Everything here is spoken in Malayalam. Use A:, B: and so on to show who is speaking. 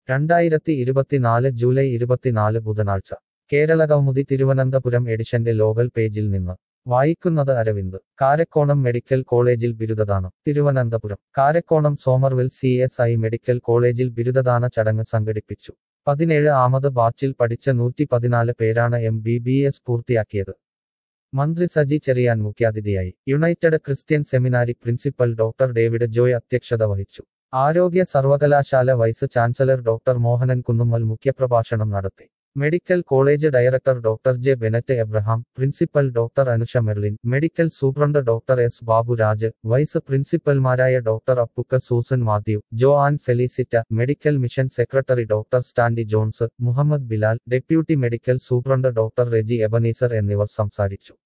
A: രണ്ടായിരത്തി ഇരുപത്തിനാല് ജൂലൈ ഇരുപത്തിനാല് ബുധനാഴ്ച കേരള കൗമുദി തിരുവനന്തപുരം എഡിഷന്റെ ലോകൽ പേജിൽ നിന്ന് വായിക്കുന്നത് അരവിന്ദ് കാരക്കോണം മെഡിക്കൽ കോളേജിൽ ബിരുദദാനം Thiruvananthapuram Karakonam Somervell C S I medical കോളേജിൽ ബിരുദദാന ചടങ്ങ് സംഘടിപ്പിച്ചു പതിനേഴ് ആമത് ബാച്ചിൽ പഠിച്ച നൂറ്റി പതിനാല് പേരാണ് എം ബി ബി എസ് പൂർത്തിയാക്കിയത് മന്ത്രി സജി ചെറിയാൻ മുഖ്യാതിഥിയായി United Christian seminary principal doctor David Joy അധ്യക്ഷത വഹിച്ചു ആരോഗ്യ സർവകലാശാല vice chancellor doctor Mohanan Kunnummal മുഖ്യപ്രഭാഷണം നടത്തി medical college director doctor J Bennett Abraham principal doctor Anusha Merlin medical superintendent doctor S Baburaj vice പ്രിൻസിപ്പൽമാരായ doctor Appukka Susan Mathew Jo Ann Felicita medical mission secretary doctor Standy Johns Muhammad Bilal deputy medical superintendent doctor Reji Ebenezer എന്നിവർ സംസാരിച്ചു